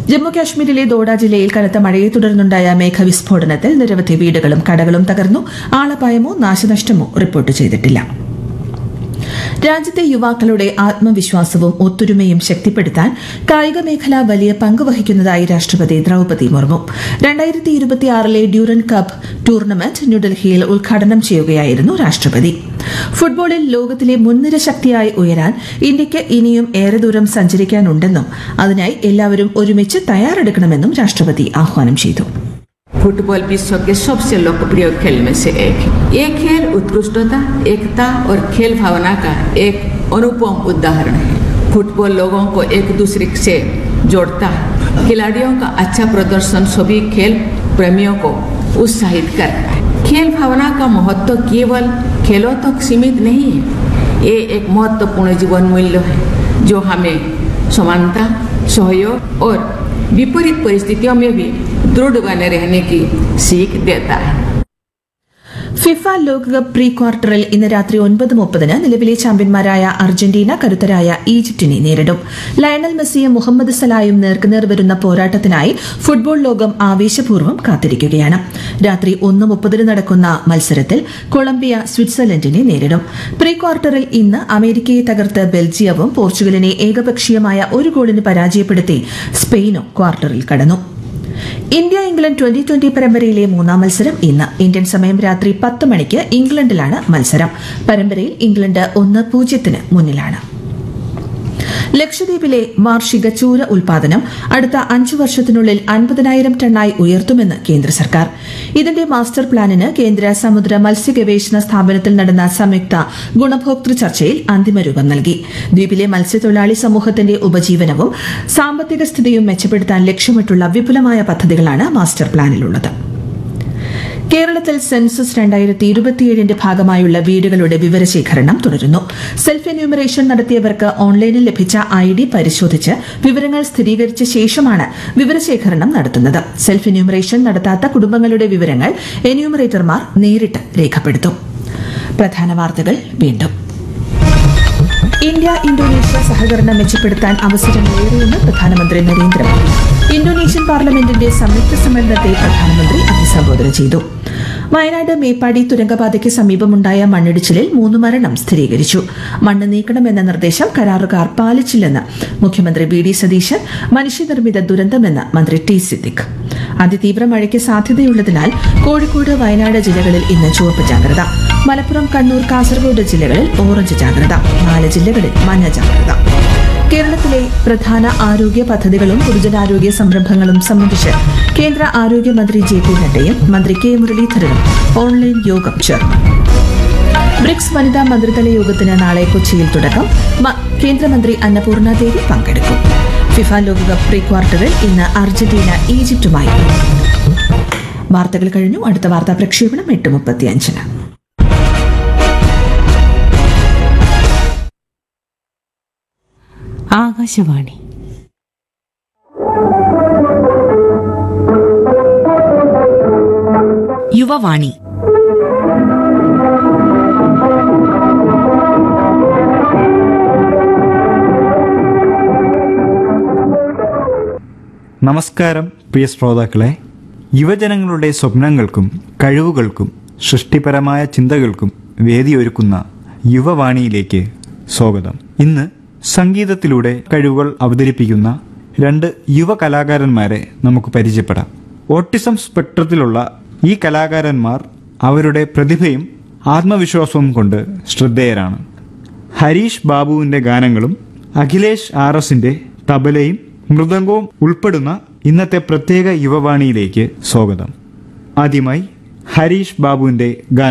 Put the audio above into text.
ജമ്മു കാശ്മീരിലെ ദോഡ ജില്ലയിൽ കനത്ത മഴയെ തുടർന്നുണ്ടായ മേഘവിസ്ഫോടനത്തിൽ നിരവധി വീടുകളും കടകളും തകർന്നു ആളപായമോ നാശനഷ്ടമോ റിപ്പോർട്ട് ചെയ്തിട്ടില്ല രാജ്യത്തെ യുവാക്കളുടെ ആത്മവിശ്വാസവും ഒത്തൊരുമയും ശക്തിപ്പെടുത്താൻ കായിക മേഖല വലിയ പങ്ക് വഹിക്കുന്നതായി രാഷ്ട്രപതി ദ്രൌപതി മുർമു രണ്ടായിരത്തി ഇരുപത്തിയാറിലെ ഡ്യൂറൻ കപ്പ് ടൂർണമെന്റ് ന്യൂഡൽഹിയിൽ ഉദ്ഘാടനം ചെയ്യുകയായിരുന്നു രാഷ്ട്രപതി ഫുട്ബോളിൽ ലോകത്തിലെ മുൻനിര ശക്തിയായി ഉയരാൻ ഇന്ത്യയ്ക്ക് ഇനിയും ഏറെ ദൂരം സഞ്ചരിക്കാനുണ്ടെന്നും അതിനായി എല്ലാവരും ഒരുമിച്ച് തയ്യാറെടുക്കണമെന്നും രാഷ്ട്രപതി ആഹ്വാനം ചെയ്തു फुटबॉल विश्व के सबसे लोकप्रिय खेल में से एक है ये खेल उत्कृष्टता एकता और खेल भावना का एक अनुपम उदाहरण है फुटबॉल लोगों को एक दूसरे से जोड़ता है खिलाड़ियों का अच्छा प्रदर्शन सभी खेल प्रेमियों को उत्साहित करता है खेल भावना का महत्व केवल खेलों तक सीमित नहीं है ये एक महत्वपूर्ण जीवन मूल्य है जो हमें समानता सहयोग और विपरीत परिस्थितियों में भी दृढ़ बने रहने की सीख देता है ഫിഫ ലോകകപ്പ് പ്രീ ക്വാർട്ടറിൽ ഇന്ന് രാത്രി ഒൻപത് മുപ്പതിന് നിലവിലെ ചാമ്പ്യന്മാരായ അർജന്റീന കരുത്തരായ ഈജിപ്തിനെ നേരിടും ലയണൽ മെസ്സിയും മുഹമ്മദ് സലായും നേർക്കുനേർ വരുന്ന പോരാട്ടത്തിനായി ഫുട്ബോൾ ലോകം ആവേശപൂർവ്വം കാത്തിരിക്കുകയാണ് രാത്രി ഒന്ന് മുപ്പതിന് നടക്കുന്ന മത്സരത്തിൽ കൊളംബിയ സ്വിറ്റ്സർലൻഡിനെ നേരിടും പ്രീ ക്വാർട്ടറിൽ ഇന്ന് അമേരിക്കയെ തകർത്ത് ബെൽജിയവും പോർച്ചുഗലിനെ ഏകപക്ഷീയമായ ഒരു ഗോളിന് പരാജയപ്പെടുത്തി സ്പെയിനും ക്വാർട്ടറിൽ കടന്നു ഇന്ത്യ ഇംഗ്ലണ്ട് ട്വന്റി ട്വന്റി പരമ്പരയിലെ മൂന്നാം മത്സരം ഇന്ന് ഇന്ത്യൻ സമയം രാത്രി പത്ത് മണിക്ക് ഇംഗ്ലണ്ടിലാണ് മത്സരം പരമ്പരയിൽ ഇംഗ്ലണ്ട് ഒന്ന് പൂജ്യത്തിന് മുന്നിലാണ് ലക്ഷദ്വീപിലെ വാർഷിക ചൂര ഉൽപാദനം അടുത്ത അഞ്ചു വർഷത്തിനുള്ളിൽ അൻപതിനായിരം ടണ്ണായി ഉയർത്തുമെന്ന് കേന്ദ്ര സർക്കാർ ഇതിന്റെ മാസ്റ്റർ പ്ലാനിന് കേന്ദ്ര സമുദ്ര മത്സ്യ ഗവേഷണ സ്ഥാപനത്തിൽ നടന്ന സംയുക്ത ഗുണഭോക്തൃ ചർച്ചയിൽ അന്തിമരൂപം നൽകി ദ്വീപിലെ മത്സ്യത്തൊഴിലാളി സമൂഹത്തിന്റെ ഉപജീവനവും സാമ്പത്തിക സ്ഥിതിയും മെച്ചപ്പെടുത്താൻ ലക്ഷ്യമിട്ടുള്ള വിപുലമായ പദ്ധതികളാണ് മാസ്റ്റർ പ്ലാനിലുള്ളത് കേരളത്തിൽ സെൻസസ് രണ്ടായിരത്തി ഇരുപത്തിയേഴിന്റെ ഭാഗമായുള്ള വീടുകളുടെ വിവരശേഖരണം തുടരുന്നു സെൽഫ് എന്യൂമറേഷൻ നടത്തിയവർക്ക് ഓൺലൈനിൽ ലഭിച്ച ഐ ഡി പരിശോധിച്ച് വിവരങ്ങൾ സ്ഥിരീകരിച്ച ശേഷമാണ് വിവരശേഖരണം നടത്തുന്നത് സെൽഫ് എന്യൂമറേഷൻ നടത്താത്ത കുടുംബങ്ങളുടെ വിവരങ്ങൾ എന്യൂമറേറ്റർമാർ നേരിട്ട് രേഖപ്പെടുത്തും പ്രധാന വാർത്തകൾ വീണ്ടും ഇന്ത്യ ഇന്തോനേഷ്യ സഹകരണം മെച്ചപ്പെടുത്താൻ അവസരങ്ങളേറെയെന്ന് പ്രധാനമന്ത്രി നരേന്ദ്രമോദി ഇന്തോനേഷ്യൻ പാർലമെന്റിന്റെ സംയുക്ത സമ്മേളനത്തെ പ്രധാനമന്ത്രി അഭിസംബോധന ചെയ്തു വയനാട് മേപ്പാടി തുരങ്കപാതയ്ക്ക് സമീപമുണ്ടായ മണ്ണിടിച്ചിലിൽ മൂന്ന് മരണം സ്ഥിരീകരിച്ചു മണ്ണ് നീക്കണമെന്ന നിർദ്ദേശം കരാറുകാർ പാലിച്ചില്ലെന്ന് മുഖ്യമന്ത്രി വി ഡി സതീശൻ മനുഷ്യനിർമ്മിത ദുരന്തമെന്ന് മന്ത്രി ടി സിദ്ദിഖ് അതിതീവ്ര മഴയ്ക്ക് സാധ്യതയുള്ളതിനാൽ കോഴിക്കോട് വയനാട് ജില്ലകളിൽ ഇന്ന് ചുവപ്പ് ജാഗ്രത മലപ്പുറം കണ്ണൂർ കാസർഗോഡ് ജില്ലകളിൽ ഓറഞ്ച് ജാഗ്രത നാല് ജില്ലകളിൽ മഞ്ഞ ജാഗ്രത കേരളത്തിലെ പ്രധാന ആരോഗ്യ പദ്ധതികളും പൊതുജനാരോഗ്യ സംരംഭങ്ങളും സംബന്ധിച്ച് കേന്ദ്ര ആരോഗ്യമന്ത്രി ജെ പി നഡ്ഡയും മന്ത്രി കെ മുരളീധരനും ഓൺലൈൻ യോഗം ചേർന്നു ബ്രിക്സ് വനിതാ മന്ത്രിതല യോഗത്തിന് നാളെ കൊച്ചിയിൽ തുടക്കം മ- കേന്ദ്രമന്ത്രി അന്നപൂർണ ദേവി പങ്കെടുക്കും ഫിഫ ലോകകപ്പ് പ്രീ ക്വാർട്ടറിൽ ഇന്ന് അർജന്റീന ഈജിപ്തുമായി വാർത്തകൾ കഴിഞ്ഞു അടുത്ത വാർത്താ പ്രക്ഷേപണം എട്ട് മുപ്പത്തിയഞ്ചിന് ആകാശവാണി യുവവാണി നമസ്കാരം പ്രിയ ശ്രോതാക്കളെ യുവജനങ്ങളുടെ സ്വപ്നങ്ങൾക്കും കഴിവുകൾക്കും സൃഷ്ടിപരമായ ചിന്തകൾക്കും വേദിയൊരുക്കുന്ന യുവവാണിയിലേക്ക് സ്വാഗതം ഇന്ന് സംഗീതത്തിലൂടെ കഴിവുകൾ അവതരിപ്പിക്കുന്ന രണ്ട് യുവ കലാകാരന്മാരെ നമുക്ക് പരിചയപ്പെടാം ഓട്ടിസം സ്പെക്ട്രത്തിലുള്ള ഈ കലാകാരന്മാർ അവരുടെ പ്രതിഭയും ആത്മവിശ്വാസവും കൊണ്ട് ശ്രദ്ധേയരാണ് ഹരീഷ് ബാബുവിന്റെ ഗാനങ്ങളും അഖിലേഷ് ആർ എസിന്റെ തബലയും മൃദംഗവും ഉൾപ്പെടുന്ന ഇന്നത്തെ പ്രത്യേക യുവവാണിയിലേക്ക് സ്വാഗതം ആദ്യമായി ഹരീഷ് ബാബുവിന്റെ ഗാനം